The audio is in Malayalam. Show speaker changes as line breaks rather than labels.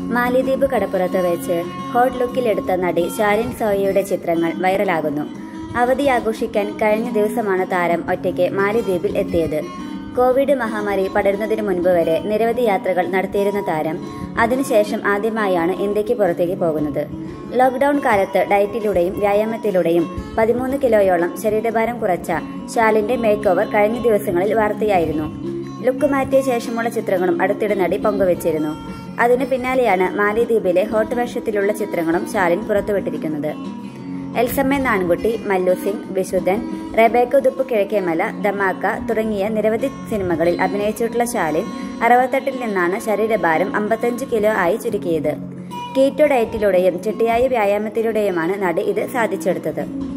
മാലിദ്വീപ് കടപ്പുറത്ത് വെച്ച് ഹോട്ട് ലുക്കിലെടുത്ത നടി ഷാരിൻ സോയയുടെ ചിത്രങ്ങൾ വൈറലാകുന്നു അവധി ആഘോഷിക്കാൻ കഴിഞ്ഞ ദിവസമാണ് താരം ഒറ്റയ്ക്ക് മാലിദ്വീപിൽ എത്തിയത് കോവിഡ് മഹാമാരി പടരുന്നതിന് മുൻപ് വരെ നിരവധി യാത്രകൾ നടത്തിയിരുന്ന താരം അതിനുശേഷം ആദ്യമായാണ് ഇന്ത്യക്ക് പുറത്തേക്ക് പോകുന്നത് ലോക്ക്ഡൌൺ കാലത്ത് ഡയറ്റിലൂടെയും വ്യായാമത്തിലൂടെയും പതിമൂന്ന് കിലോയോളം ശരീരഭാരം കുറച്ച ഷാലിന്റെ മേക്ക് ഓവർ കഴിഞ്ഞ ദിവസങ്ങളിൽ വാർത്തയായിരുന്നു ലുക്ക് മാറ്റിയ ശേഷമുള്ള ചിത്രങ്ങളും അടുത്തിടെ നടി പങ്കുവച്ചിരുന്നു അതിനു പിന്നാലെയാണ് മാലിദ്വീപിലെ ഹോട്ട് വേഷത്തിലുള്ള ചിത്രങ്ങളും ശാലിൻ പുറത്തുവിട്ടിരിക്കുന്നത് എൽസമ്മ നാൻകുട്ടി മല്ലു സിംഗ് വിശുദ്ധൻ റെബേക്ക ഉതുപ്പ് കിഴക്കേമല ദമാക്ക തുടങ്ങിയ നിരവധി സിനിമകളിൽ അഭിനയിച്ചിട്ടുള്ള ശാലിൻ അറുപത്തെട്ടിൽ നിന്നാണ് ശരീരഭാരം അമ്പത്തഞ്ച് കിലോ ആയി ചുരുക്കിയത് കീറ്റോ ഡയറ്റിലൂടെയും ചിട്ടയായ വ്യായാമത്തിലൂടെയുമാണ് നടി ഇത് സാധിച്ചെടുത്തത്